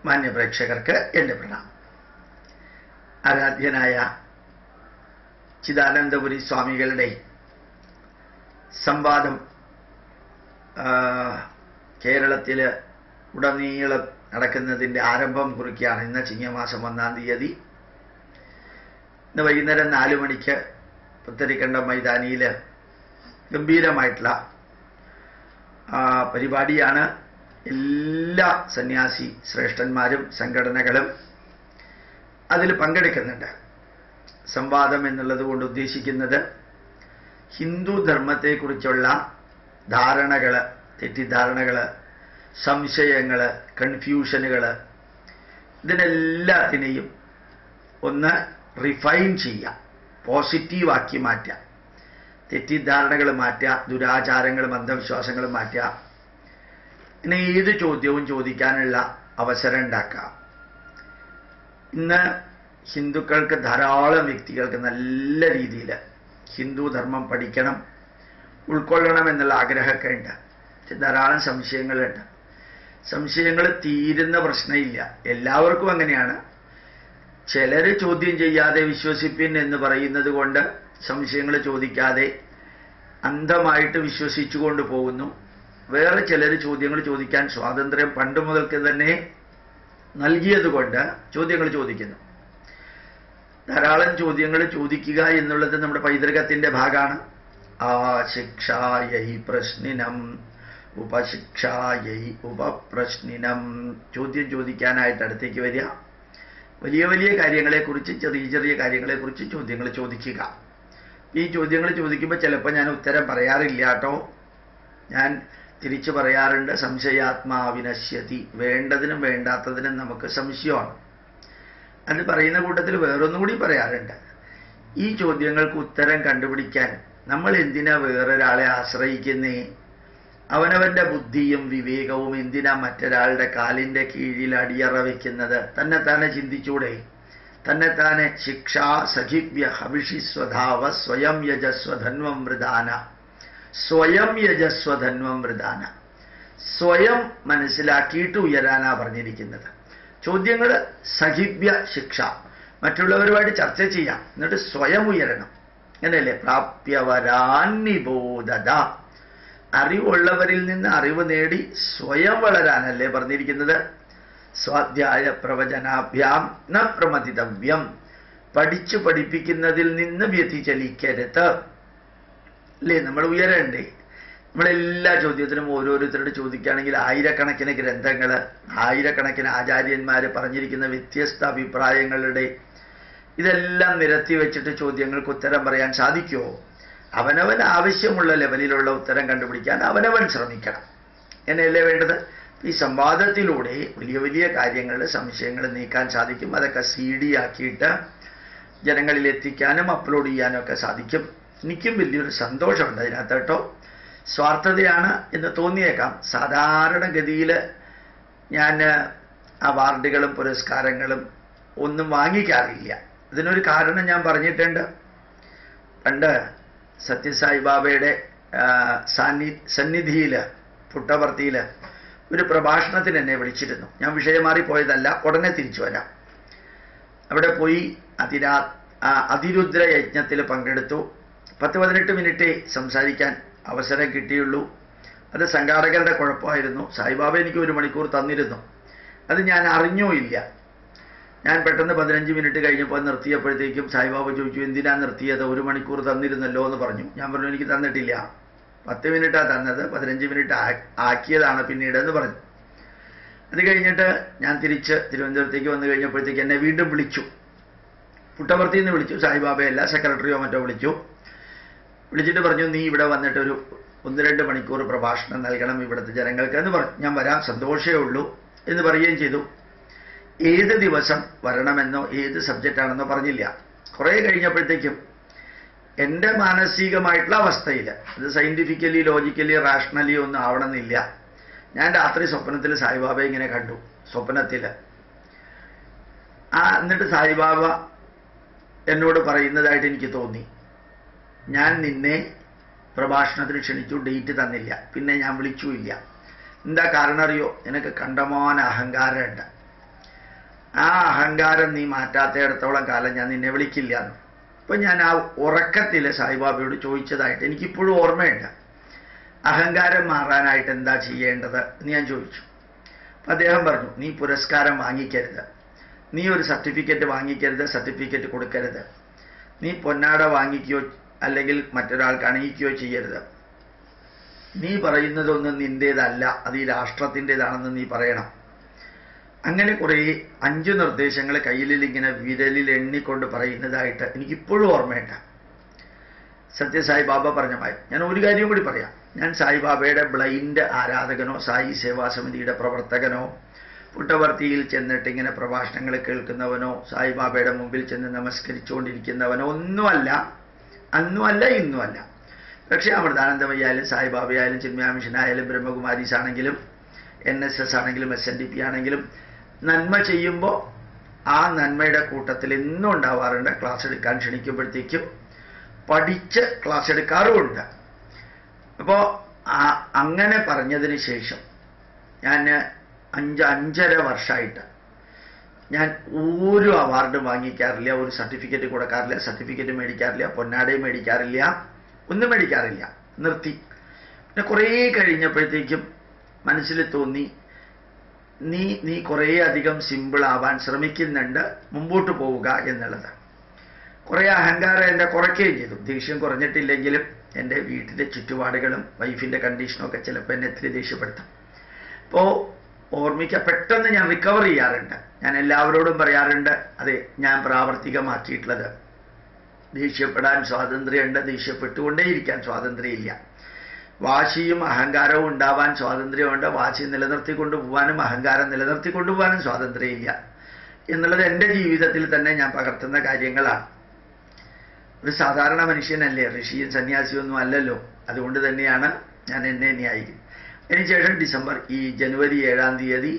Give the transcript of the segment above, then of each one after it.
മാന്യപ്രേക്ഷകർക്ക് എൻ്റെ പ്രണാമം ആരാധ്യനായ ചിദാനന്ദപുരി സ്വാമികളുടെ സംവാദം കേരളത്തിൽ ഉടനീളം നടക്കുന്നതിൻ്റെ ആരംഭം കുറിക്കുകയാണ് ഇന്ന് ചിങ്ങമാസം ഒന്നാം തീയതി ഇന്ന് വൈകുന്നേരം നാല് മണിക്ക് പുത്തരിക്കണ്ടം മൈതാനിയിൽ ഗംഭീരമായിട്ടുള്ള പരിപാടിയാണ് എല്ലാ സന്യാസി ശ്രേഷ്ഠന്മാരും സംഘടനകളും അതിൽ പങ്കെടുക്കുന്നുണ്ട് സംവാദം എന്നുള്ളത് കൊണ്ട് ഉദ്ദേശിക്കുന്നത് ഹിന്ദു ധർമ്മത്തെക്കുറിച്ചുള്ള ധാരണകൾ തെറ്റിദ്ധാരണകൾ സംശയങ്ങൾ കൺഫ്യൂഷനുകൾ ഇതിനെല്ലാത്തിനെയും ഒന്ന് റിഫൈൻ ചെയ്യാം പോസിറ്റീവാക്കി മാറ്റാം തെറ്റിദ്ധാരണകൾ മാറ്റുക ദുരാചാരങ്ങളും അന്ധവിശ്വാസങ്ങളും മാറ്റുക പിന്നെ ഏത് ചോദ്യവും ചോദിക്കാനുള്ള അവസരം ഉണ്ടാക്കുക ഇന്ന് ഹിന്ദുക്കൾക്ക് ധാരാളം വ്യക്തികൾക്ക് നല്ല രീതിയിൽ ഹിന്ദു ധർമ്മം പഠിക്കണം ഉൾക്കൊള്ളണം എന്നുള്ള ആഗ്രഹമൊക്കെ ഉണ്ട് ധാരാളം സംശയങ്ങളുണ്ട് സംശയങ്ങൾ തീരുന്ന പ്രശ്നമില്ല എല്ലാവർക്കും അങ്ങനെയാണ് ചിലർ ചോദ്യം ചെയ്യാതെ വിശ്വസിപ്പിൻ എന്ന് പറയുന്നത് കൊണ്ട് സംശയങ്ങൾ ചോദിക്കാതെ അന്ധമായിട്ട് വിശ്വസിച്ചുകൊണ്ട് പോകുന്നു വേറെ ചിലർ ചോദ്യങ്ങൾ ചോദിക്കാൻ സ്വാതന്ത്ര്യം പണ്ട് മുതൽക്ക് തന്നെ നൽകിയതുകൊണ്ട് ചോദ്യങ്ങൾ ചോദിക്കുന്നു ധാരാളം ചോദ്യങ്ങൾ ചോദിക്കുക എന്നുള്ളത് നമ്മുടെ പൈതൃകത്തിന്റെ ഭാഗമാണ് ആ ശിക്ഷായൈ പ്രശ്നിനം ഉപശിക്ഷായൈ ഉപപ്രശ്നിനം ചോദ്യം ചോദിക്കാനായിട്ട് അടുത്തേക്ക് വരിക വലിയ വലിയ കാര്യങ്ങളെക്കുറിച്ച് ചെറിയ ചെറിയ കാര്യങ്ങളെക്കുറിച്ച് ചോദ്യങ്ങൾ ചോദിക്കുക ഈ ചോദ്യങ്ങൾ ചോദിക്കുമ്പോൾ ചിലപ്പോൾ ഞാൻ ഉത്തരം പറയാറില്ല കേട്ടോ ഞാൻ തിരിച്ചു പറയാറുണ്ട് സംശയാത്മാവിനശ്യതി വേണ്ടതിനും വേണ്ടാത്തതിനും നമുക്ക് സംശയമാണ് അത് പറയുന്ന കൂട്ടത്തിൽ വേറൊന്നും കൂടി പറയാറുണ്ട് ഈ ചോദ്യങ്ങൾക്ക് ഉത്തരം കണ്ടുപിടിക്കാൻ നമ്മൾ എന്തിനാ വേറൊരാളെ ആശ്രയിക്കുന്നേ അവനവന്റെ ബുദ്ധിയും വിവേകവും എന്തിനാ മറ്റൊരാളുടെ കാലിന്റെ കീഴിൽ അടിയറ വയ്ക്കുന്നത് തന്നെ താനെ ചിന്തിച്ചൂടെ തന്നെ താനെ ശിക്ഷാ സഖിവ്യ ഹവിഷി സ്വധാവ സ്വയം യജസ്വധന്വം വൃദാന സ്വയം യജസ്വധന്വം വൃദാന സ്വയം മനസ്സിലാക്കിയിട്ട് ഉയരാനാ പറഞ്ഞിരിക്കുന്നത് ചോദ്യങ്ങൾ സഹിവ്യ ശിക്ഷ മറ്റുള്ളവരുമായിട്ട് ചർച്ച ചെയ്യാം എന്നിട്ട് സ്വയം ഉയരണം അങ്ങനെയല്ലേ പ്രാപ്യവരാൻ നിബോധത അറിവുള്ളവരിൽ നിന്ന് അറിവ് നേടി സ്വയം വളരാനല്ലേ പറഞ്ഞിരിക്കുന്നത് സ്വാധ്യായ പ്രവചനാഭ്യാം ന പ്രമതിതവ്യം പഠിച്ചു പഠിപ്പിക്കുന്നതിൽ നിന്ന് വ്യതിചലിക്കരുത് അല്ലേ നമ്മൾ ഉയരണ്ടേ നമ്മളെല്ലാ ചോദ്യത്തിനും ഓരോരുത്തരോട് ചോദിക്കുകയാണെങ്കിൽ ആയിരക്കണക്കിന് ഗ്രന്ഥങ്ങൾ ആയിരക്കണക്കിന് ആചാര്യന്മാർ പറഞ്ഞിരിക്കുന്ന വ്യത്യസ്ത അഭിപ്രായങ്ങളുടെ ഇതെല്ലാം നിരത്തി വെച്ചിട്ട് ചോദ്യങ്ങൾക്ക് ഉത്തരം പറയാൻ സാധിക്കുമോ അവനവൻ ആവശ്യമുള്ള ലെവലിലുള്ള ഉത്തരം കണ്ടുപിടിക്കാൻ അവനവൻ ശ്രമിക്കണം എന്നെയല്ലേ വേണ്ടത് ഈ സംവാദത്തിലൂടെ വലിയ വലിയ കാര്യങ്ങൾ സംശയങ്ങൾ നീക്കാൻ സാധിക്കും അതൊക്കെ സി ഡി ആക്കിയിട്ട് ജനങ്ങളിൽ എത്തിക്കാനും അപ്ലോഡ് ചെയ്യാനും ഒക്കെ സാധിക്കും എനിക്കും വലിയൊരു സന്തോഷമുണ്ട് അതിനകത്ത് കേട്ടോ സ്വാർത്ഥതയാണ് എന്ന് തോന്നിയേക്കാം സാധാരണഗതിയിൽ ഞാൻ അവാർഡുകളും പുരസ്കാരങ്ങളും ഒന്നും വാങ്ങിക്കാറില്ല ഇതിനൊരു കാരണം ഞാൻ പറഞ്ഞിട്ടുണ്ട് പണ്ട് സത്യസായി ബാബയുടെ സാന്നി സന്നിധിയിൽ പുട്ടവർത്തിയിൽ ഒരു പ്രഭാഷണത്തിന് എന്നെ വിളിച്ചിരുന്നു ഞാൻ വിഷയം മാറിപ്പോയതല്ല ഉടനെ തിരിച്ചു വരാം അവിടെ പോയി അതിരാ അതിരുദ്ര യജ്ഞത്തിൽ പങ്കെടുത്തു പത്ത് പതിനെട്ട് മിനിറ്റേ സംസാരിക്കാൻ അവസരം കിട്ടിയുള്ളൂ അത് സംഘാടകരുടെ കുഴപ്പമായിരുന്നു സായിബാബ എനിക്ക് ഒരു മണിക്കൂർ തന്നിരുന്നു അത് ഞാൻ അറിഞ്ഞോ ഇല്ല ഞാൻ പെട്ടെന്ന് പതിനഞ്ച് മിനിറ്റ് കഴിഞ്ഞപ്പോൾ നിർത്തിയപ്പോഴത്തേക്കും സായിബാബ ചോദിച്ചു എന്തിനാ നിർത്തിയത് ഒരു മണിക്കൂർ തന്നിരുന്നല്ലോ എന്ന് പറഞ്ഞു ഞാൻ പറഞ്ഞു എനിക്ക് തന്നിട്ടില്ല പത്ത് മിനിറ്റാണ് തന്നത് പതിനഞ്ച് മിനിറ്റ് ആക്കിയതാണ് പിന്നീട് എന്ന് പറഞ്ഞു അത് കഴിഞ്ഞിട്ട് ഞാൻ തിരിച്ച് തിരുവനന്തപുരത്തേക്ക് വന്നു കഴിഞ്ഞപ്പോഴത്തേക്ക് എന്നെ വീണ്ടും വിളിച്ചു പുട്ടവർത്തിയിൽ നിന്ന് വിളിച്ചു സായിബാബയല്ല സെക്രട്ടറിയോ മറ്റോ വിളിച്ചു വിളിച്ചിട്ട് പറഞ്ഞു നീ ഇവിടെ വന്നിട്ട് ഒരു ഒന്ന് രണ്ട് മണിക്കൂർ പ്രഭാഷണം നൽകണം ഇവിടുത്തെ ജനങ്ങൾക്ക് എന്ന് പറഞ്ഞു ഞാൻ വരാം സന്തോഷമേ ഉള്ളൂ എന്ന് പറയുകയും ചെയ്തു ഏത് ദിവസം വരണമെന്നോ ഏത് സബ്ജക്റ്റാണെന്നോ പറഞ്ഞില്ല കുറേ കഴിഞ്ഞപ്പോഴത്തേക്കും എൻ്റെ മാനസികമായിട്ടുള്ള അവസ്ഥയിൽ ഇത് സയൻറ്റിഫിക്കലി ലോജിക്കലി റാഷണലി ഒന്നും ആവണമെന്നില്ല ഞാൻ രാത്രി സ്വപ്നത്തിൽ സായിബാബ ഇങ്ങനെ കണ്ടു സ്വപ്നത്തിൽ ആ എന്നിട്ട് സായിബാബ എന്നോട് പറയുന്നതായിട്ട് എനിക്ക് തോന്നി ഞാൻ നിന്നെ പ്രഭാഷണത്തിന് ക്ഷണിച്ചു ഡേറ്റ് തന്നില്ല പിന്നെ ഞാൻ വിളിച്ചുമില്ല എന്താ കാരണം അറിയോ നിനക്ക് കണ്ടമാന അഹങ്കാരമുണ്ട് ആ അഹങ്കാരം നീ മാറ്റാത്തയിടത്തോളം കാലം ഞാൻ നിന്നെ വിളിക്കില്ല എന്ന് അപ്പൊ ഞാൻ ആ ഉറക്കത്തിൽ സായിബാബയോട് ചോദിച്ചതായിട്ട് എനിക്കിപ്പോഴും ഓർമ്മയുണ്ട് അഹങ്കാരം മാറാനായിട്ട് എന്താ ചെയ്യേണ്ടത് എന്ന് ഞാൻ ചോദിച്ചു അപ്പൊ അദ്ദേഹം പറഞ്ഞു നീ പുരസ്കാരം വാങ്ങിക്കരുത് നീ ഒരു സർട്ടിഫിക്കറ്റ് വാങ്ങിക്കരുത് സർട്ടിഫിക്കറ്റ് കൊടുക്കരുത് നീ പൊന്നാട വാങ്ങിക്കുകയോ അല്ലെങ്കിൽ മറ്റൊരാൾക്ക് അണിയിക്കുകയോ ചെയ്യരുത് നീ പറയുന്നതൊന്നും നിന്റേതല്ല അത് ഈ രാഷ്ട്രത്തിൻ്റെതാണെന്ന് നീ പറയണം അങ്ങനെ കുറേ അഞ്ച് നിർദ്ദേശങ്ങൾ കയ്യിലിൽ ഇങ്ങനെ വിരലിൽ എണ്ണിക്കൊണ്ട് പറയുന്നതായിട്ട് എനിക്കിപ്പോഴും ഓർമ്മയുണ്ട് സത്യസായി ബാബ പറഞ്ഞ മായി ഞാൻ ഒരു കാര്യം കൂടി പറയാം ഞാൻ സായിബാബയുടെ ബ്ലൈൻഡ് ആരാധകനോ സായി സേവാ സമിതിയുടെ പ്രവർത്തകനോ പുട്ടവർത്തിയിൽ ചെന്നിട്ട് ഇങ്ങനെ പ്രഭാഷണങ്ങൾ കേൾക്കുന്നവനോ സായിബാബയുടെ മുമ്പിൽ ചെന്ന് നമസ്കരിച്ചുകൊണ്ടിരിക്കുന്നവനോ ഒന്നുമല്ല അന്നുമല്ല ഇന്നുമല്ല പക്ഷേ അമൃതാനന്ദമയ്യായാലും സായിബാബയായാലും ചിന്മയാ മിഷനായാലും ബ്രഹ്മകുമാരീസ് ആണെങ്കിലും എൻ എസ് എസ് ആണെങ്കിലും എസ് എൻ ഡി പി ആണെങ്കിലും നന്മ ചെയ്യുമ്പോൾ ആ നന്മയുടെ കൂട്ടത്തിൽ എന്നും ഉണ്ടാവാറുണ്ട് ക്ലാസ് എടുക്കാൻ ക്ഷണിക്കുമ്പോഴത്തേക്കും പഠിച്ച് ക്ലാസ് എടുക്കാറുമുണ്ട് അപ്പോൾ അങ്ങനെ പറഞ്ഞതിന് ശേഷം ഞാൻ അഞ്ച് അഞ്ചര വർഷമായിട്ട് ഞാൻ ഒരു അവാർഡും വാങ്ങിക്കാറില്ല ഒരു സർട്ടിഫിക്കറ്റ് കൊടുക്കാറില്ല സർട്ടിഫിക്കറ്റ് മേടിക്കാറില്ല പൊന്നാടയും മേടിക്കാറില്ല ഒന്നും മേടിക്കാറില്ല നിർത്തി പിന്നെ കുറേ കഴിഞ്ഞപ്പോഴത്തേക്കും മനസ്സിൽ തോന്നി നീ നീ കുറേ അധികം സിമ്പിൾ ആവാൻ ശ്രമിക്കുന്നുണ്ട് മുമ്പോട്ട് പോവുക എന്നുള്ളത് കുറേ അഹങ്കാരം എന്നെ കുറയ്ക്കുകയും ചെയ്തു ദേഷ്യം കുറഞ്ഞിട്ടില്ലെങ്കിലും എൻ്റെ വീട്ടിലെ ചുറ്റുപാടുകളും വൈഫിൻ്റെ കണ്ടീഷനും ഒക്കെ ചിലപ്പോൾ എന്നെ ഇത്തിരി ദേഷ്യപ്പെടുത്തും അപ്പോൾ ഓർമ്മിക്ക പെട്ടെന്ന് ഞാൻ റിക്കവർ ചെയ്യാറുണ്ട് ഞാൻ എല്ലാവരോടും പറയാറുണ്ട് അതെ ഞാൻ പ്രാവർത്തികമാക്കിയിട്ടുള്ളത് ദേഷ്യപ്പെടാൻ സ്വാതന്ത്ര്യമുണ്ട് ദേഷ്യപ്പെട്ടുകൊണ്ടേയിരിക്കാൻ സ്വാതന്ത്ര്യമില്ല വാശിയും അഹങ്കാരവും ഉണ്ടാവാൻ സ്വാതന്ത്ര്യമുണ്ട് വാശി നിലനിർത്തിക്കൊണ്ടു പോകാനും അഹങ്കാരം നിലനിർത്തിക്കൊണ്ടു പോകാനും സ്വാതന്ത്ര്യമില്ല എന്നുള്ളത് എൻ്റെ ജീവിതത്തിൽ തന്നെ ഞാൻ പകർത്തുന്ന കാര്യങ്ങളാണ് ഒരു സാധാരണ മനുഷ്യനല്ലേ ഋഷിയും സന്യാസിയും ഒന്നും അല്ലല്ലോ അതുകൊണ്ട് തന്നെയാണ് ഞാൻ എന്നെ ന്യായിക്കും അതിനുശേഷം ഡിസംബർ ഈ ജനുവരി ഏഴാം തീയതി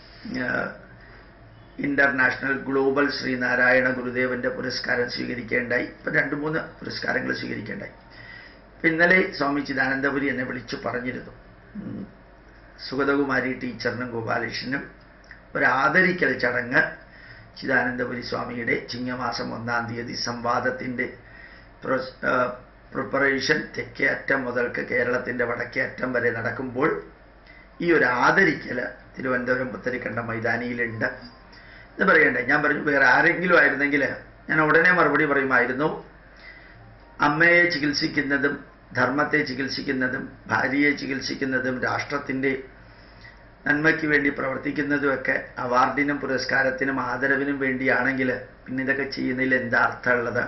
ഇന്റർനാഷണൽ ഗ്ലോബൽ ശ്രീനാരായണ ഗുരുദേവന്റെ പുരസ്കാരം സ്വീകരിക്കേണ്ടായി ഇപ്പം രണ്ട് മൂന്ന് പുരസ്കാരങ്ങൾ സ്വീകരിക്കേണ്ടായി ഇന്നലെ സ്വാമി ചിദാനന്ദപുരി എന്നെ വിളിച്ചു പറഞ്ഞിരുന്നു സുഗതകുമാരി ടീച്ചറിനും ഗോപാലകൃഷ്ണനും ഒരു ആദരിക്കൽ ചടങ്ങ് ചിദാനന്ദപുരി സ്വാമിയുടെ ചിങ്ങമാസം ഒന്നാം തീയതി സംവാദത്തിൻ്റെ പ്രിപ്പറേഷൻ തെക്കേ അറ്റം മുതൽക്ക് കേരളത്തിൻ്റെ വടക്കേ അറ്റം വരെ നടക്കുമ്പോൾ ഈ ഒരു ആദരിക്കൽ തിരുവനന്തപുരം പുത്തരിക്കണ്ട മൈതാനിയിലുണ്ട് എന്ന് പറയണ്ടേ ഞാൻ പറഞ്ഞു വേറെ ആരെങ്കിലും ആയിരുന്നെങ്കിൽ ഞാൻ ഉടനെ മറുപടി പറയുമായിരുന്നു അമ്മയെ ചികിത്സിക്കുന്നതും ധർമ്മത്തെ ചികിത്സിക്കുന്നതും ഭാര്യയെ ചികിത്സിക്കുന്നതും രാഷ്ട്രത്തിൻ്റെ നന്മയ്ക്ക് വേണ്ടി പ്രവർത്തിക്കുന്നതുമൊക്കെ അവാർഡിനും പുരസ്കാരത്തിനും ആദരവിനും വേണ്ടിയാണെങ്കിൽ പിന്നെ ഇതൊക്കെ ചെയ്യുന്നതിൽ എന്താ അർത്ഥമുള്ളത്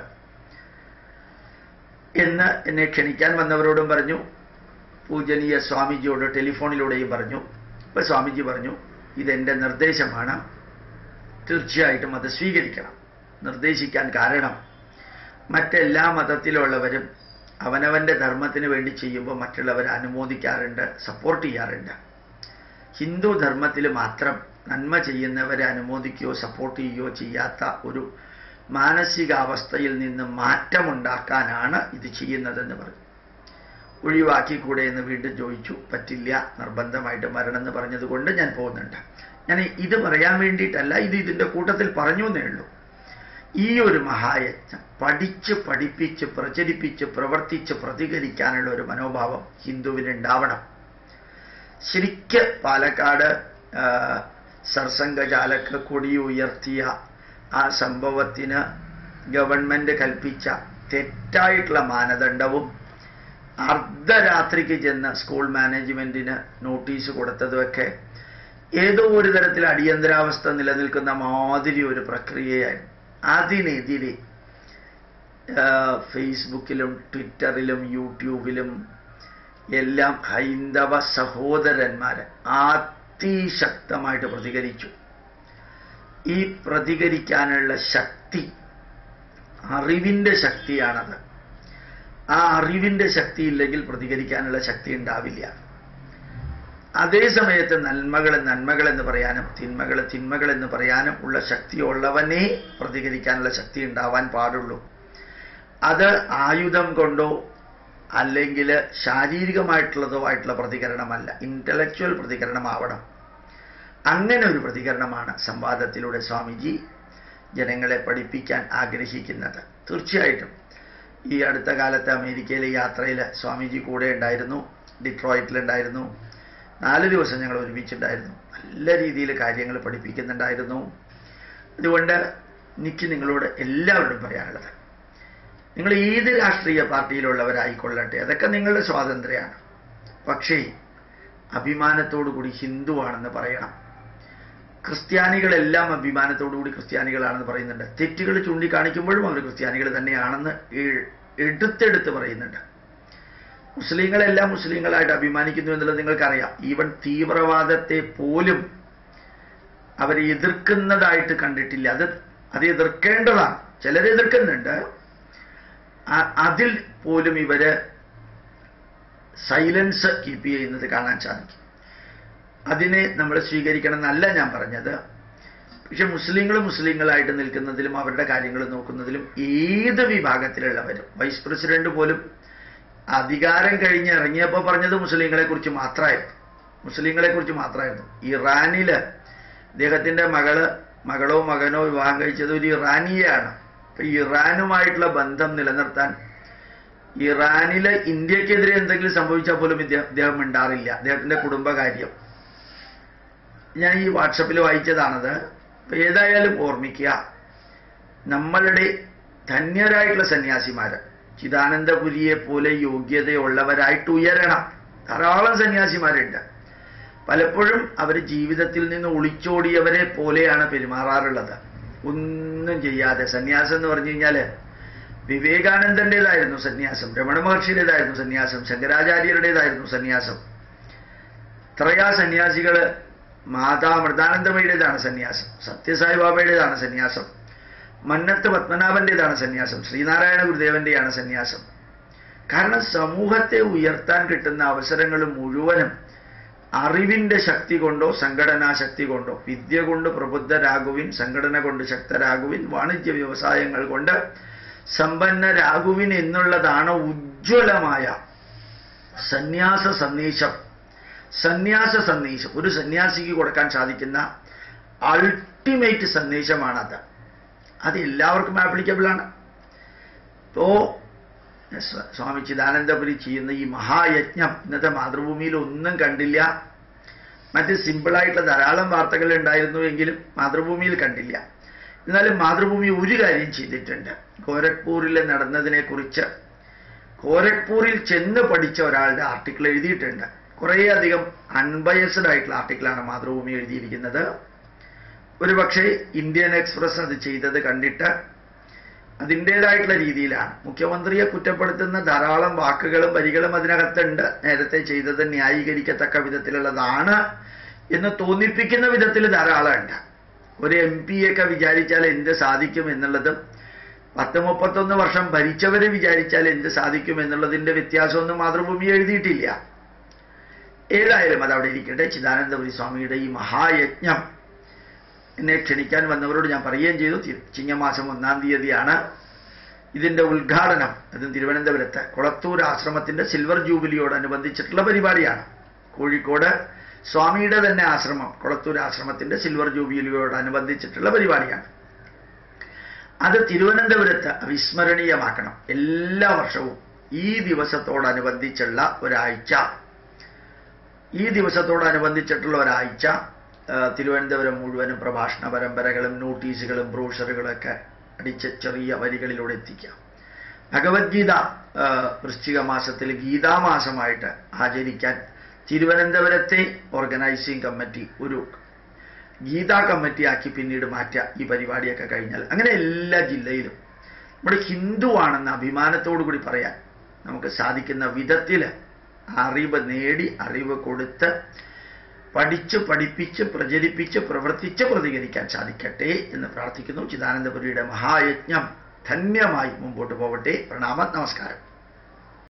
എന്ന് എന്നെ ക്ഷണിക്കാൻ വന്നവരോടും പറഞ്ഞു പൂജനീയ സ്വാമിജിയോട് ടെലിഫോണിലൂടെയും പറഞ്ഞു ഇപ്പൊ സ്വാമിജി പറഞ്ഞു ഇതെൻ്റെ നിർദ്ദേശമാണ് തീർച്ചയായിട്ടും അത് സ്വീകരിക്കണം നിർദ്ദേശിക്കാൻ കാരണം മറ്റെല്ലാ മതത്തിലുള്ളവരും അവനവൻ്റെ ധർമ്മത്തിന് വേണ്ടി ചെയ്യുമ്പോൾ മറ്റുള്ളവർ അനുമോദിക്കാറുണ്ട് സപ്പോർട്ട് ചെയ്യാറുണ്ട് ഹിന്ദു ധർമ്മത്തിൽ മാത്രം നന്മ ചെയ്യുന്നവരെ അനുമോദിക്കുകയോ സപ്പോർട്ട് ചെയ്യുകയോ ചെയ്യാത്ത ഒരു മാനസികാവസ്ഥയിൽ നിന്ന് മാറ്റമുണ്ടാക്കാനാണ് ഇത് ചെയ്യുന്നതെന്ന് പറഞ്ഞു ഒഴിവാക്കിക്കൂടെ എന്ന് വീണ്ടും ചോദിച്ചു പറ്റില്ല നിർബന്ധമായിട്ട് വരണമെന്ന് പറഞ്ഞതുകൊണ്ട് ഞാൻ പോകുന്നുണ്ട് ഞാൻ ഇത് പറയാൻ വേണ്ടിയിട്ടല്ല ഇത് ഇതിൻ്റെ കൂട്ടത്തിൽ പറഞ്ഞു എന്നേ ഉള്ളൂ ഈ ഒരു മഹായജ്ഞം പഠിച്ച് പഠിപ്പിച്ച് പ്രചരിപ്പിച്ച് പ്രവർത്തിച്ച് പ്രതികരിക്കാനുള്ള ഒരു മനോഭാവം ഹിന്ദുവിനുണ്ടാവണം ശരിക്ക് പാലക്കാട് സർസംഘചാലക്ക് കൊടി ഉയർത്തിയ ആ സംഭവത്തിന് ഗവൺമെന്റ് കൽപ്പിച്ച തെറ്റായിട്ടുള്ള മാനദണ്ഡവും അർദ്ധരാത്രിക്ക് ചെന്ന് സ്കൂൾ മാനേജ്മെന്റിന് നോട്ടീസ് കൊടുത്തതുമൊക്കെ ഏതോ ഒരു തരത്തിൽ അടിയന്തരാവസ്ഥ നിലനിൽക്കുന്ന മാതിരി ഒരു പ്രക്രിയയായിരുന്നു അതിനെതിരെ ഫേസ്ബുക്കിലും ട്വിറ്ററിലും യൂട്യൂബിലും എല്ലാം ഹൈന്ദവ സഹോദരന്മാര് അതിശക്തമായിട്ട് പ്രതികരിച്ചു ഈ പ്രതികരിക്കാനുള്ള ശക്തി അറിവിൻ്റെ ശക്തിയാണത് ആ അറിവിൻ്റെ ശക്തി ഇല്ലെങ്കിൽ പ്രതികരിക്കാനുള്ള ശക്തി ഉണ്ടാവില്ല അതേ സമയത്ത് നന്മകൾ നന്മകൾ എന്ന് പറയാനും തിന്മകൾ തിന്മകൾ എന്ന് പറയാനും ഉള്ള ശക്തിയുള്ളവനേ പ്രതികരിക്കാനുള്ള ശക്തി ഉണ്ടാവാൻ പാടുള്ളൂ അത് ആയുധം കൊണ്ടോ അല്ലെങ്കിൽ ശാരീരികമായിട്ടുള്ളതോ ആയിട്ടുള്ള പ്രതികരണമല്ല ഇൻ്റലക്ച്വൽ പ്രതികരണമാവണം അങ്ങനെ ഒരു പ്രതികരണമാണ് സംവാദത്തിലൂടെ സ്വാമിജി ജനങ്ങളെ പഠിപ്പിക്കാൻ ആഗ്രഹിക്കുന്നത് തീർച്ചയായിട്ടും ഈ അടുത്ത കാലത്ത് അമേരിക്കയിലെ യാത്രയിൽ സ്വാമിജി കൂടെ ഉണ്ടായിരുന്നു ഡിട്രോയിറ്റിലുണ്ടായിരുന്നു നാല് ദിവസം ഞങ്ങൾ ഒരുമിച്ചുണ്ടായിരുന്നു നല്ല രീതിയിൽ കാര്യങ്ങൾ പഠിപ്പിക്കുന്നുണ്ടായിരുന്നു അതുകൊണ്ട് എനിക്ക് നിങ്ങളോട് എല്ലാവരോടും പറയാനുള്ളത് നിങ്ങൾ ഏത് രാഷ്ട്രീയ പാർട്ടിയിലുള്ളവരായിക്കൊള്ളട്ടെ അതൊക്കെ നിങ്ങളുടെ സ്വാതന്ത്ര്യമാണ് പക്ഷേ അഭിമാനത്തോടു കൂടി ഹിന്ദുവാണെന്ന് പറയണം ക്രിസ്ത്യാനികളെല്ലാം അഭിമാനത്തോടു കൂടി ക്രിസ്ത്യാനികളാണെന്ന് പറയുന്നുണ്ട് തെറ്റുകൾ ചൂണ്ടിക്കാണിക്കുമ്പോഴും അവർ ക്രിസ്ത്യാനികൾ തന്നെയാണെന്ന് എ- എടുത്തെടുത്ത് പറയുന്നുണ്ട് മുസ്ലിങ്ങളെല്ലാം മുസ്ലിങ്ങളായിട്ട് അഭിമാനിക്കുന്നു എന്നുള്ളത് നിങ്ങൾക്കറിയാം ഈവൻ തീവ്രവാദത്തെ പോലും അവർ എതിർക്കുന്നതായിട്ട് കണ്ടിട്ടില്ല അത് അത് എതിർക്കേണ്ടതാണ് ചിലർ എതിർക്കുന്നുണ്ട് ആ- അതിൽ പോലും ഇവര് സൈലൻസ് കീപ്പ് ചെയ്യുന്നത് കാണാൻ സാധിക്കും അതിനെ നമ്മൾ സ്വീകരിക്കണം എന്നല്ല ഞാൻ പറഞ്ഞത് പക്ഷെ മുസ്ലിങ്ങൾ മുസ്ലിങ്ങളായിട്ട് നിൽക്കുന്നതിലും അവരുടെ കാര്യങ്ങൾ നോക്കുന്നതിലും ഏത് വിഭാഗത്തിലുള്ളവരും വൈസ് പ്രസിഡന്റ് പോലും അധികാരം കഴിഞ്ഞ് ഇറങ്ങിയപ്പോൾ പറഞ്ഞത് മുസ്ലിങ്ങളെ കുറിച്ച് മാത്രമായിരുന്നു മുസ്ലിങ്ങളെ കുറിച്ച് മാത്രമായിരുന്നു ഇറാനില് അദ്ദേഹത്തിന്റെ മകള് മകളോ മകനോ വിവാഹം കഴിച്ചത് ഒരു ഇറാനിയാണ് അപ്പൊ ഇറാനുമായിട്ടുള്ള ബന്ധം നിലനിർത്താൻ ഇറാനിലെ ഇന്ത്യക്കെതിരെ എന്തെങ്കിലും സംഭവിച്ചാൽ പോലും ഇദ്ദേഹം ഇദ്ദേഹം മിണ്ടാറില്ല അദ്ദേഹത്തിന്റെ കുടുംബകാര്യം ഞാൻ ഈ വാട്സപ്പിൽ വായിച്ചതാണത് അപ്പൊ ഏതായാലും ഓർമ്മിക്കുക നമ്മളുടെ ധന്യരായിട്ടുള്ള സന്യാസിമാര് ചിദാനന്ദപുരിയെ പോലെ യോഗ്യതയുള്ളവരായിട്ട് ഉയരണം ധാരാളം സന്യാസിമാരുണ്ട് പലപ്പോഴും അവർ ജീവിതത്തിൽ നിന്ന് ഒളിച്ചോടിയവരെ പോലെയാണ് പെരുമാറാറുള്ളത് ഒന്നും ചെയ്യാതെ സന്യാസം എന്ന് പറഞ്ഞു കഴിഞ്ഞാല് വിവേകാനന്ദന്റേതായിരുന്നു സന്യാസം രമണ മഹർഷിയുടേതായിരുന്നു സന്യാസം ശങ്കരാചാര്യരുടേതായിരുന്നു സന്യാസം ത്രയാ സന്യാസികള് മാതാ മൃതാനന്ദമയുടേതാണ് സന്യാസം സത്യസായി ബാബയുടേതാണ് സന്യാസം മന്നത്ത് പത്മനാഭന്റേതാണ് സന്യാസം ശ്രീനാരായണ ഗുരുദേവന്റെയാണ് സന്യാസം കാരണം സമൂഹത്തെ ഉയർത്താൻ കിട്ടുന്ന അവസരങ്ങൾ മുഴുവനും അറിവിന്റെ ശക്തി കൊണ്ടോ സംഘടനാ ശക്തി കൊണ്ടോ വിദ്യ കൊണ്ട് പ്രബുദ്ധരാകുവിൻ സംഘടന കൊണ്ട് ശക്തരാകുവിൻ വാണിജ്യ വ്യവസായങ്ങൾ കൊണ്ട് സമ്പന്നരാകുവിൻ എന്നുള്ളതാണ് ഉജ്ജ്വലമായ സന്യാസ സന്ദേശം സന്യാസ സന്ദേശം ഒരു സന്യാസിക്ക് കൊടുക്കാൻ സാധിക്കുന്ന അൾട്ടിമേറ്റ് സന്ദേശമാണത് അത് എല്ലാവർക്കും ആപ്ലിക്കബിൾ ആണ് ഇപ്പോ സ്വ- സ്വാമി ചിദാനന്ദപുരി ചെയ്യുന്ന ഈ മഹായജ്ഞം ഇന്നത്തെ മാതൃഭൂമിയിൽ ഒന്നും കണ്ടില്ല മറ്റ് സിമ്പിളായിട്ടുള്ള ധാരാളം വാർത്തകൾ ഉണ്ടായിരുന്നു എങ്കിലും മാതൃഭൂമിയിൽ കണ്ടില്ല എന്നാലും മാതൃഭൂമി ഒരു കാര്യം ചെയ്തിട്ടുണ്ട് ഗോരഖ്പൂരിൽ നടന്നതിനെ കുറിച്ച് ഗോരഖ്പൂരിൽ ചെന്ന് പഠിച്ച ഒരാളുടെ ആർട്ടിക്കിൾ എഴുതിയിട്ടുണ്ട് കുറേയധികം അൺബയസ്ഡ് ആയിട്ടുള്ള ആർട്ടിക്കിളാണ് മാതൃഭൂമി എഴുതിയിരിക്കുന്നത് ഒരു പക്ഷേ ഇന്ത്യൻ എക്സ്പ്രസ് അത് ചെയ്തത് കണ്ടിട്ട് അതിൻ്റെതായിട്ടുള്ള രീതിയിലാണ് മുഖ്യമന്ത്രിയെ കുറ്റപ്പെടുത്തുന്ന ധാരാളം വാക്കുകളും വരികളും അതിനകത്തുണ്ട് നേരത്തെ ചെയ്തത് ന്യായീകരിക്കത്തക്ക വിധത്തിലുള്ളതാണ് എന്ന് തോന്നിപ്പിക്കുന്ന വിധത്തിൽ ധാരാളം ഉണ്ട് ഒരു എം പിയൊക്കെ വിചാരിച്ചാൽ എന്ത് സാധിക്കും എന്നുള്ളതും പത്ത് മുപ്പത്തൊന്ന് വർഷം ഭരിച്ചവരെ വിചാരിച്ചാൽ എന്ത് സാധിക്കും എന്നുള്ളതിന്റെ വ്യത്യാസമൊന്നും മാതൃഭൂമി എഴുതിയിട്ടില്ല ഏതായാലും അത് അവിടെ ഇരിക്കട്ടെ ചിദാനന്ദപുരി സ്വാമിയുടെ ഈ മഹായജ്ഞം എന്നെ ക്ഷണിക്കാൻ വന്നവരോട് ഞാൻ പറയുകയും ചെയ്തു തി- ചിങ്ങമാസം ഒന്നാം തീയതിയാണ് ഇതിന്റെ ഉദ്ഘാടനം അതും തിരുവനന്തപുരത്ത് കൊളത്തൂർ ആശ്രമത്തിന്റെ സിൽവർ ജൂബിലിയോടനുബന്ധിച്ചിട്ടുള്ള പരിപാടിയാണ് കോഴിക്കോട് സ്വാമിയുടെ തന്നെ ആശ്രമം കൊളത്തൂർ ആശ്രമത്തിന്റെ സിൽവർ ജൂബിലിയോടനുബന്ധിച്ചിട്ടുള്ള പരിപാടിയാണ് അത് തിരുവനന്തപുരത്ത് അവിസ്മരണീയമാക്കണം എല്ലാ വർഷവും ഈ ദിവസത്തോടനുബന്ധിച്ചുള്ള ഒരാഴ്ച ഈ ദിവസത്തോടനുബന്ധിച്ചിട്ടുള്ള ഒരാഴ്ച ആ, തിരുവനന്തപുരം മുഴുവനും പ്രഭാഷണ പരമ്പരകളും നോട്ടീസുകളും ബ്രോഷറുകളും ഒക്കെ അടിച്ച് ചെറിയ വരികളിലൂടെ എത്തിക്കാം ഭഗവത്ഗീത ആ, വൃശ്ചിക മാസത്തിൽ ഗീതാമാസമായിട്ട് ആചരിക്കാൻ തിരുവനന്തപുരത്തെ ഓർഗനൈസിംഗ് കമ്മിറ്റി ഒരു ഗീതാ കമ്മിറ്റിയാക്കി പിന്നീട് മാറ്റുക ഈ പരിപാടിയൊക്കെ കഴിഞ്ഞാൽ അങ്ങനെ എല്ലാ ജില്ലയിലും നമ്മുടെ ഹിന്ദുവാണെന്ന അഭിമാനത്തോടു കൂടി പറയാൻ നമുക്ക് സാധിക്കുന്ന വിധത്തിൽ അറിവ് നേടി അറിവ് കൊടുത്ത് പഠിച്ച് പഠിപ്പിച്ച് പ്രചരിപ്പിച്ച് പ്രവർത്തിച്ച് പ്രതികരിക്കാൻ സാധിക്കട്ടെ എന്ന് പ്രാർത്ഥിക്കുന്നു ചിദാനന്ദപുരിയുടെ മഹായജ്ഞം ധന്യമായി മുമ്പോട്ട് പോവട്ടെ പ്രണാമ നമസ്കാരം